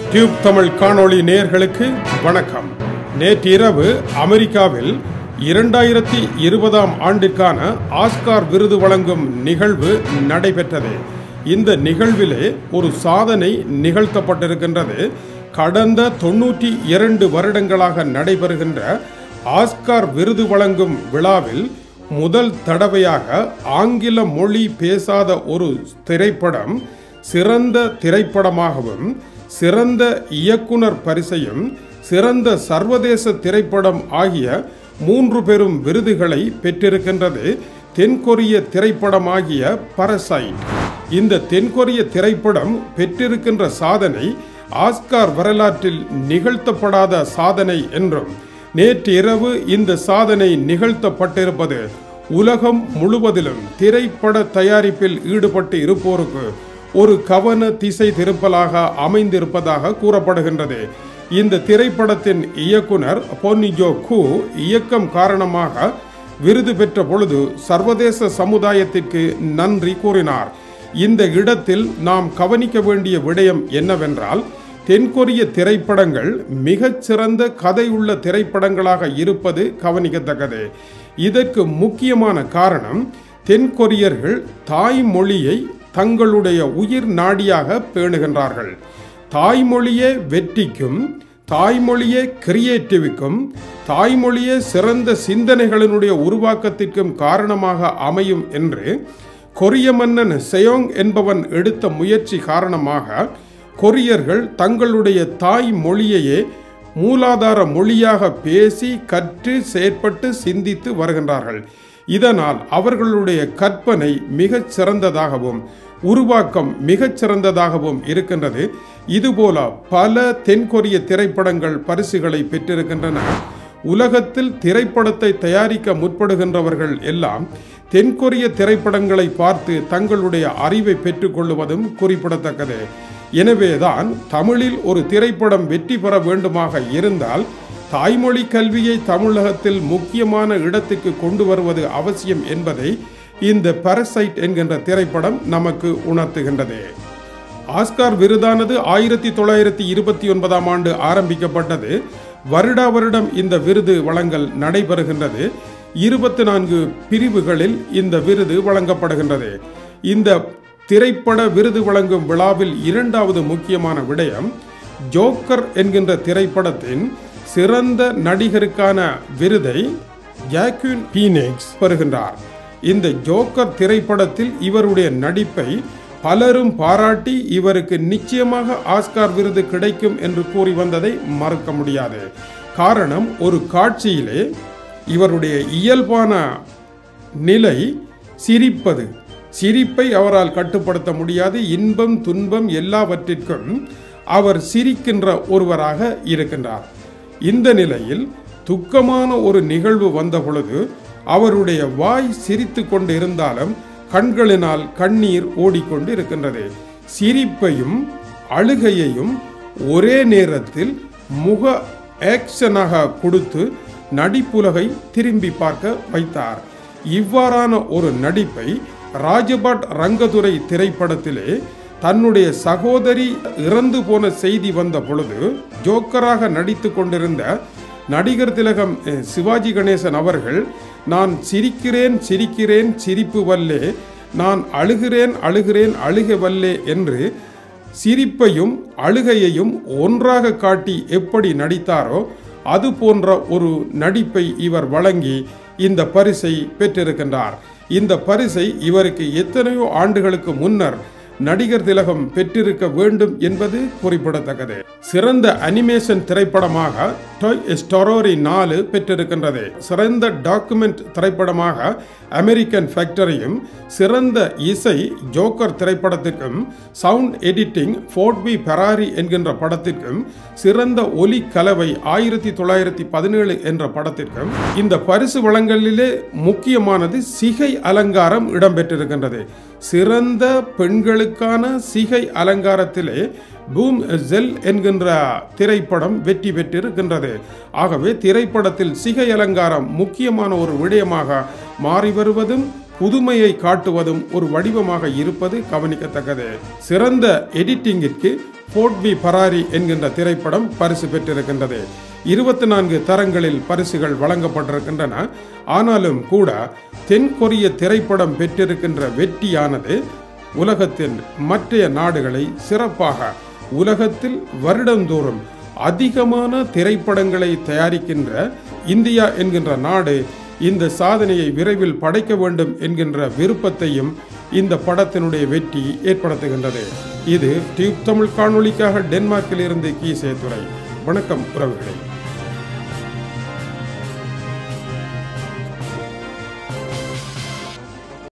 tube Tamil காணொளி நேயர்களுக்கு வணக்கம் நேற்றிரவு அமெரிக்காவில் இரண்டாயிரத்தி இருபதாம் ஆண்டிற்கான ஆஸ்கார் விருது வழங்கும் நிகழ்வு நடைபெற்றது இந்த நிகழ்விலே ஒரு சாதனை நிகழ்த்தப்பட்டிருக்கின்றது கடந்த தொன்னூற்றி இரண்டு வருடங்களாக நடைபெறுகின்ற ஆஸ்கார் விருது வழங்கும் விழாவில் முதல் தடவையாக ஆங்கில மொழி பேசாத ஒரு திரைப்படம் சிறந்த திரைப்படமாகவும் சிறந்த இயக்குனர் பரிசையும் சிறந்த சர்வதேச திரைப்படம் ஆகிய மூன்று பெரும் விருதுகளை பெற்றிருக்கின்றது தென்கொரிய திரைப்படமாகிய பரசைட் இந்த தென்கொரிய திரைப்படம் பெற்றிருக்கின்ற சாதனை ஆஸ்கார் வரலாற்றில் நிகழ்த்தப்படாத சாதனை என்றும் நேற்று இரவு இந்த சாதனை நிகழ்த்தப்பட்டிருப்பது உலகம் முழுவதிலும் திரைப்பட தயாரிப்பில் ஈடுபட்டு இருப்போருக்கு ஒரு கவன திசை திருப்பலாக அமைந்திருப்பதாக கூறப்படுகின்றது இந்த திரைப்படத்தின் இயக்குனர் பொன்னிஜோ கூ இயக்கம் காரணமாக விருது பெற்ற பொழுது சர்வதேச சமுதாயத்திற்கு நன்றி கூறினார் இந்த இடத்தில் நாம் கவனிக்க வேண்டிய விடயம் என்னவென்றால் தென்கொரிய திரைப்படங்கள் மிகச்சிறந்த கதையுள்ள திரைப்படங்களாக இருப்பது கவனிக்கத்தக்கது இதற்கு முக்கியமான காரணம் தென்கொரியர்கள் தாய்மொழியை தங்களுடைய உயிர் நாடியாக பேணுகின்றார்கள் தாய்மொழியே வெற்றிக்கும் தாய்மொழியே கிரியேட்டிவுக்கும் தாய்மொழியே சிறந்த சிந்தனைகளினுடைய உருவாக்கத்திற்கும் காரணமாக அமையும் என்று கொரிய மன்னன் செயோங் என்பவன் எடுத்த முயற்சி காரணமாக கொரியர்கள் தங்களுடைய தாய் மொழியையே மூலாதார மொழியாக பேசி கற்று செயற்பட்டு சிந்தித்து வருகின்றார்கள் இதனால் அவர்களுடைய கற்பனை மிகச் சிறந்ததாகவும் உருவாக்கம் மிகச் சிறந்ததாகவும் இருக்கின்றது இதுபோல பல தென்கொரிய திரைப்படங்கள் பரிசுகளை பெற்றிருக்கின்றன உலகத்தில் திரைப்படத்தை தயாரிக்க முற்படுகின்றவர்கள் எல்லாம் தென்கொரிய திரைப்படங்களை பார்த்து தங்களுடைய அறிவை பெற்றுக்கொள்வதும் குறிப்பிடத்தக்கது எனவேதான் தமிழில் ஒரு திரைப்படம் வெற்றி பெற வேண்டுமாக இருந்தால் தாய்மொழி கல்வியை தமிழகத்தில் முக்கியமான இடத்துக்கு கொண்டு வருவது அவசியம் என்பதை இந்த பரசைட் என்கின்ற திரைப்படம் நமக்கு உணர்த்துகின்றது ஆஸ்கார் விருதானது ஆயிரத்தி தொள்ளாயிரத்தி இருபத்தி ஒன்பதாம் ஆண்டு ஆரம்பிக்கப்பட்டது வருடா வருடம் இந்த விருது வழங்கல் நடைபெறுகின்றது இருபத்தி நான்கு பிரிவுகளில் இந்த விருது வழங்கப்படுகின்றது இந்த திரைப்பட விருது வழங்கும் விழாவில் இரண்டாவது முக்கியமான விடயம் ஜோக்கர் என்கின்ற திரைப்படத்தின் சிறந்த நடிகருக்கான விருதை ஜாக்யூன் பீனெக்ஸ் பெறுகின்றார் இந்த ஜோக்கர் திரைப்படத்தில் இவருடைய நடிப்பை பலரும் பாராட்டி இவருக்கு நிச்சயமாக ஆஸ்கார் விருது கிடைக்கும் என்று கூறி வந்ததை மறுக்க முடியாது காரணம் ஒரு காட்சியிலே இவருடைய இயல்பான நிலை சிரிப்பது சிரிப்பை அவரால் கட்டுப்படுத்த முடியாது இன்பம் துன்பம் எல்லாவற்றிற்கும் அவர் சிரிக்கின்ற ஒருவராக இருக்கின்றார் இந்த நிலையில் துக்கமான ஒரு நிகழ்வு வந்த பொழுது அவருடைய வாய் சிரித்து கொண்டு இருந்தாலும் கண்களினால் கண்ணீர் ஓடிக்கொண்டு இருக்கின்றது சிரிப்பையும் அழுகையையும் ஒரே நேரத்தில் முக ஆக்ஷனாக கொடுத்து நடிப்புலகை திரும்பி பார்க்க வைத்தார் இவ்வாறான ஒரு நடிப்பை ராஜபட் ரங்கதுரை திரைப்படத்திலே தன்னுடைய சகோதரி இறந்து போன செய்தி வந்த பொழுது ஜோக்கராக நடித்து கொண்டிருந்த நடிகர் திலகம் சிவாஜி கணேசன் அவர்கள் நான் சிரிக்கிறேன் சிரிக்கிறேன் சிரிப்பு வல்லே நான் அழுகிறேன் அழுகிறேன் அழுக வல்லே என்று சிரிப்பையும் அழுகையையும் ஒன்றாக காட்டி எப்படி நடித்தாரோ அது போன்ற ஒரு நடிப்பை இவர் வழங்கி இந்த பரிசை பெற்றிருக்கின்றார் இந்த பரிசை இவருக்கு எத்தனையோ ஆண்டுகளுக்கு முன்னர் நடிகர் திலகம் பெற்றிருக்க வேண்டும் என்பது குறிப்பிடத்தக்கது சிறந்த அனிமேஷன் திரைப்படமாக டொய் ஸ்டொரோரி நாலு பெற்றிருக்கின்றது சிறந்த டாக்குமெண்ட் திரைப்படமாக அமெரிக்கன் ஃபேக்டரியும் சிறந்த இசை ஜோக்கர் திரைப்படத்திற்கும் sound editing Ford v Ferrari என்கின்ற படத்திற்கும் சிறந்த ஒலி கலவை ஆயிரத்தி தொள்ளாயிரத்தி பதினேழு என்ற படத்திற்கும் இந்த பரிசு வழங்கலிலே முக்கியமானது சிகை அலங்காரம் இடம்பெற்றிருக்கின்றது சிறந்த பெண்களுக்கான சிகை அலங்காரத்திலே பூம் ஜெல் என்கின்ற திரைப்படம் வெற்றி பெற்றிருக்கின்றது ஆகவே திரைப்படத்தில் சிகை அலங்காரம் முக்கியமான ஒரு விடயமாக மாறி வருவதும் புதுமையை காட்டுவதும் ஒரு வடிவமாக இருப்பது கவனிக்கத்தக்கது சிறந்த எடிட்டிங்கிற்கு போர்ட் பி பராரி என்கின்ற திரைப்படம் பரிசு பெற்றிருக்கின்றது இருபத்தி நான்கு தரங்களில் பரிசுகள் வழங்கப்பட்டிருக்கின்றன ஆனாலும் கூட தென்கொரிய திரைப்படம் பெற்றிருக்கின்ற வெற்றியானது உலகத்தின் மற்றைய நாடுகளை சிறப்பாக உலகத்தில் வருடந்தோறும் அதிகமான திரைப்படங்களை தயாரிக்கின்ற இந்தியா என்கின்ற நாடு இந்த சாதனையை விரைவில் படைக்க வேண்டும் என்கின்ற விருப்பத்தையும் இந்த படத்தினுடைய வெற்றி ஏற்படுத்துகின்றது இது டியூப் தமிழ் காணொளிக்காக டென்மார்க்கில் இருந்து கீசே துறை வணக்கம் உறவுகளே